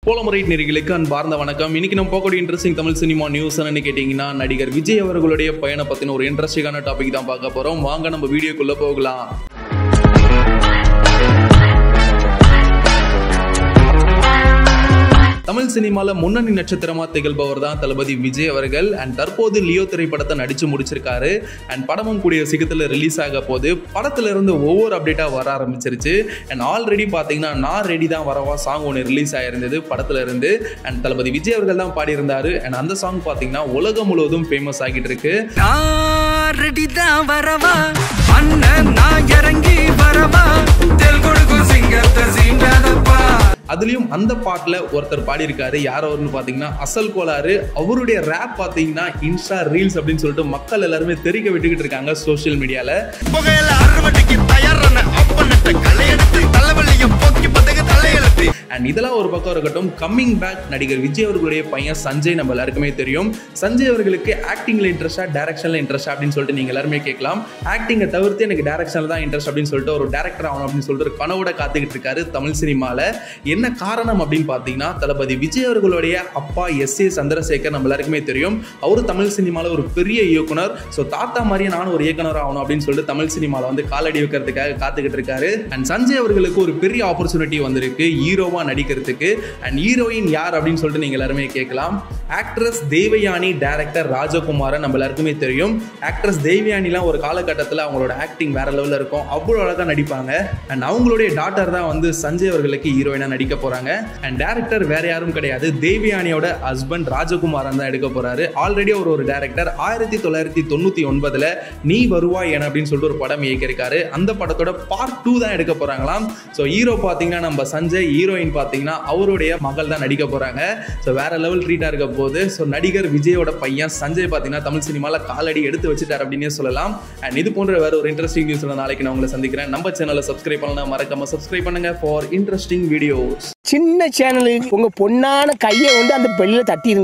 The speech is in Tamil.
போலமுறை நெறிகளுக்கு அன்பார்ந்த வணக்கம் இன்னைக்கு நம்ம போகக்கூடிய இன்ட்ரெஸ்டிங் தமிழ் சினிமா நியூஸ் என்னன்னு கேட்டிங்கன்னா நடிகர் விஜய் அவர்களுடைய பயணம் பற்றின ஒரு இன்ட்ரெஸ்டிங்கான டாபிக் தான் பார்க்க போகிறோம் வாங்க நம்ம வீடியோக்குள்ளே போகலாம் தமிழ் சினிமாவில் முன்னணி நட்சத்திரமா திகழ்பவர் தான் தளபதி விஜய் அவர்கள் அண்ட் தற்போது லியோ திரைப்படத்தை நடிச்சு முடிச்சிருக்காரு அண்ட் படமும் கூடிய சீக்கிரத்தில் ரிலீஸ் ஆக போது படத்துல இருந்து ஒவ்வொரு அப்டேட்டாக வர ஆரம்பிச்சிருச்சு அண்ட் ஆல்ரெடி பார்த்தீங்கன்னா நான் ரெடி தான் வரவா சாங் ஒன்று ரிலீஸ் ஆயிருந்தது படத்துல இருந்து அண்ட் தளபதி விஜய் அவர்கள் தான் பாடியிருந்தாரு அண்ட் அந்த சாங் பார்த்தீங்கன்னா உலகம் முழுவதும் ஃபேமஸ் ஆகிட்டு இருக்கு நான் ரெடி தான் வரவா அண்ணன் நான் இறங்கி வரவா தெல் கொடுக்கும் சிங்கத்தை சீண்டாதப்பா அதுலயும் அந்த பாட்டுல ஒருத்தர் பாடியிருக்காரு யார் அவர்னு பாத்தீங்கன்னா அசல் கோளாறு அவருடைய ரேப் பாத்தீங்கன்னா இன்ஸ்டா ரீல்ஸ் அப்படின்னு சொல்லிட்டு மக்கள் எல்லாருமே தெரிக்க விட்டுக்கிட்டு இருக்காங்க சோஷியல் மீடியால புகையில அறுவடைக்கு தயாரான அப்பனத்தை களையெடுத்து தலைவலிய போக்கி பதக தலையெழுத்து அண்ட் இதெல்லாம் ஒரு பக்கம் இருக்கட்டும் கம்மிங் பேக் நடிகர் விஜய் அவர்களுடைய பையன் சஞ்சய் நம்ம எல்லாருக்குமே தெரியும் சஞ்சய் அவர்களுக்கு ஆக்டிங்ல இன்ட்ரெஸ்டா டைரக்ஷன்ல இன்ட்ரெஸ்ட் அப்படின்னு சொல்லிட்டு நீங்க எல்லாருமே கேட்கலாம் ஆக்டிங்கை தவிர்த்து எனக்கு டைரக்ஷன்ல தான் இன்ட்ரெஸ்ட் அப்படின்னு சொல்லிட்டு ஒரு டேரக்டர் ஆகணும் அப்படின்னு சொல்லிட்டு ஒரு கனவோட காத்துக்கிட்டு இருக்காரு தமிழ் சினிமால என்ன காரணம் அப்படின்னு பார்த்தீங்கன்னா தளபதி விஜய் அவர்களுடைய அப்பா எஸ் ஏ சந்திரசேகர் நம்ம எல்லாருக்குமே தெரியும் அவரு தமிழ் சினிமாவில் ஒரு பெரிய இயக்குனர் ஸோ தாத்தா மாதிரியே நானும் ஒரு இயக்குனர் ஆகணும் அப்படின்னு சொல்லிட்டு தமிழ் சினிமாவில் வந்து காலடி வைக்கிறதுக்காக காத்துக்கிட்டு இருக்காரு அண்ட் சஞ்சய் அவர்களுக்கு ஒரு பெரிய ஆப்பர்ச்சுனிட்டி வந்திருக்கு ஹீரோவா நடிக்கிறதுக்கு அண்ட் ஹீரோயின் யார் அப்படின்னு சொல்லிட்டு நீங்க எல்லாருமே கேட்கலாம் ஆக்ட்ரஸ் தேவயானி டைரக்டர் ராஜகுமாரன் நம்ம எல்லாருக்குமே தெரியும் ஆக்ட்ரஸ் தேவயானிலாம் ஒரு காலகட்டத்தில் அவங்களோட ஆக்டிங் வேற லெவலில் இருக்கும் அவ்வளோ அழகாக நடிப்பாங்க அண்ட் அவங்களுடைய டாட்டர் தான் வந்து சஞ்சய் அவர்களுக்கு ஹீரோயினாக நடிக்க போறாங்க அண்ட் டேரக்டர் வேற யாரும் கிடையாது தேவயானியோட ஹஸ்பண்ட் ராஜகுமாரன் தான் எடுக்க போறாரு ஆல்ரெடி அவர் ஒரு டேரக்டர் ஆயிரத்தி தொள்ளாயிரத்தி தொண்ணூத்தி ஒன்பதுல நீ வருவாய் என அப்படின்னு சொல்லிட்டு ஒரு படம் இயக்கியிருக்காரு அந்த படத்தோட பார்ட் டூ தான் எடுக்க போறாங்களாம் ஸோ ஹீரோ பார்த்தீங்கன்னா நம்ம சஞ்சய் ஹீரோயின் பார்த்தீங்கன்னா அவருடைய மகள் தான் நடிக்க போறாங்க ஸோ வேற லெவல் ட்ரீட்டாக இருக்க போகுது ஸோ நடிகர் விஜயோட பையன் சஞ்சய் பார்த்தீங்கன்னா தமிழ் சினிமாவில் காலடி எடுத்து வச்சுட்டார் அப்படின்னே சொல்லலாம் அண்ட் இது போன்ற வேற ஒரு இன்ட்ரெஸ்டிங் நியூஸ்ல நாளைக்கு நான் உங்களை சந்திக்கிறேன் நம்ம சேனலை சப்ஸ்கிரைப் பண்ணலாம் மறக்காம சப்ஸ்கிரைப் பண்ணுங்க ஃபார் இன்ட்ரெஸ்டிங் வீடியோஸ் சின்ன சேனலுக்கு உங்க பொண்ணான கையை வந்து அந்த பெல்லில் தட்டி